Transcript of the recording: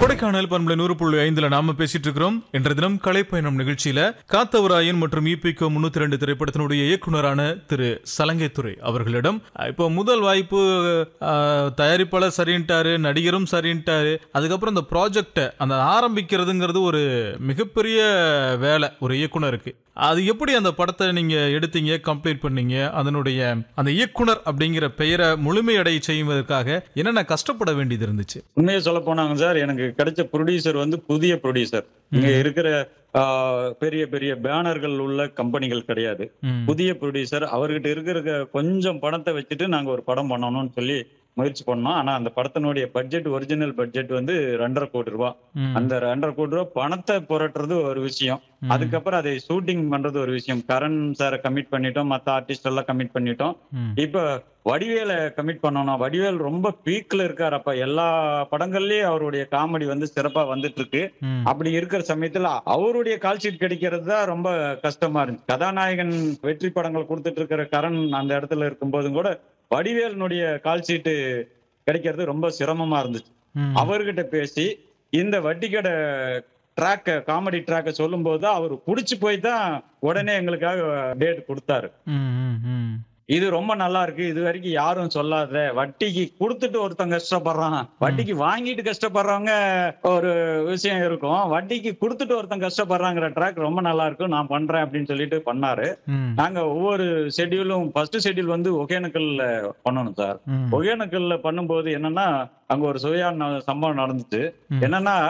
கொடைக்கானல் பண்பலை நூறு புள்ளி ஐந்துல நாம பேசிட்டு இருக்கிறோம் என்ற தினம் கலைப்பயணம் நிகழ்ச்சியில காத்தவராயன் மற்றும் இபிகோ முன்னூத்தி ரெண்டு திரைப்படத்தினுடைய இயக்குனரான திரு சலங்கைத்துறை அவர்களிடம் அஹ், இப்போ முதல் வாய்ப்பு அஹ், தயாரிப்பாளர் சரின்ட்டாரு நடிகரும் சரின்ட்டாரு அதுக்கப்புறம் இந்த ப்ராஜெக்டை அந்த ஆரம்பிக்கிறதுங்கிறது ஒரு மிகப்பெரிய வேலை ஒரு இயக்குனருக்கு அது எப்படி அந்த படத்தை நீங்க எடுத்தீங்க கம்ப்ளீட் பண்ணீங்க அதனுடைய அந்த இயக்குனர் அப்படிங்கிற பெயரை முழுமையடை செய்வதற்காக என்னென்ன கஷ்டப்பட வேண்டியது இருந்துச்சு உண்மையை சொல்ல போனாங்க சார் எனக்கு கிடைச்ச ப்ரொடியூசர் வந்து புதிய ப்ரொடியூசர் இங்க இருக்கிற ஆஹ், பெரிய பெரிய பேனர்கள் உள்ள கம்பெனிகள் கிடையாது ம். புதிய ப்ரொடியூசர் அவர்கிட்ட இருக்கிற கொஞ்சம் பணத்தை வச்சுட்டு நாங்க ஒரு படம் பண்ணணும்னு சொல்லி முயற்சி பண்ணோம் ஆனா அந்த படத்தினுடைய பட்ஜெட் ஒரிஜினல் பட்ஜெட் வந்து ரெண்டரை கோடி ரூபாய் ம். அந்த ரெண்டரை கோடி ரூபாய் பணத்தை புரட்டுறது ஒரு விஷயம் ம். அதுக்கப்புறம் அதை ஷூட்டிங் பண்றது ஒரு விஷயம் கரண் சாரை கமிட் பண்ணிட்டோம் மத்த ஆர்டிஸ்ட் எல்லாம் கமிட் பண்ணிட்டோம் ம். இப்ப வடிவேல கமிட் பண்ணணும் வடிவேல் ரொம்ப பீக்ல இருக்காரு அப்ப எல்லா படங்கள்லயும் அவருடைய காமெடி வந்து சிறப்பா வந்துட்டு இருக்கு ம். அப்படி இருக்கிற சமயத்துல அவருடைய கால் ஷீட் கிடைக்கிறது தான் ரொம்ப கஷ்டமா இருந்துச்சு கதாநாயகன் வெற்றி படங்கள் கொடுத்துட்டு இருக்கிற கரண் அந்த இடத்துல இருக்கும்போதும் கூட வடிவேலனுடைய கால் ஷீட்டு கிடைக்கிறது ரொம்ப சிரமமா இருந்துச்சு ம். அவர்கிட்ட பேசி இந்த வட்டி கடை ட்ராக்க காமெடி ட்ராக்க சொல்லும் போது தான் அவர் புடிச்சு போய் தான் உடனே எங்களுக்காக டேட் கொடுத்தாரு ம், ம், ம். இது ரொம்ப நல்லா இருக்கு இது வரைக்கும் யாரும் சொல்லாத வட்டிக்கு கொடுத்துட்டு ஒருத்தன் கஷ்டப்படுறான் வட்டிக்கு வாங்கிட்டு கஷ்டப்படுறவங்க ஒரு விஷயம் இருக்கும் வட்டிக்கு கொடுத்துட்டு ஒருத்தன் கஷ்டப்படுறாங்கிற ட்ராக் ரொம்ப நல்லா இருக்கும் நான் பண்றேன் அப்படின்னு சொல்லிட்டு பண்ணாரு ம். நாங்க ஒவ்வொரு ஷெட்யூலும் ஃபர்ஸ்ட் ஷெட்யூல் வந்து ஒகேனக்கல்ல பண்ணணும் சார் ம். ஒகேனக்கல்ல பண்ணும்போது என்னன்னா அங்க ஒரு சுவையான சம்பவம் நடந்துச்சு ம். என்னன்னா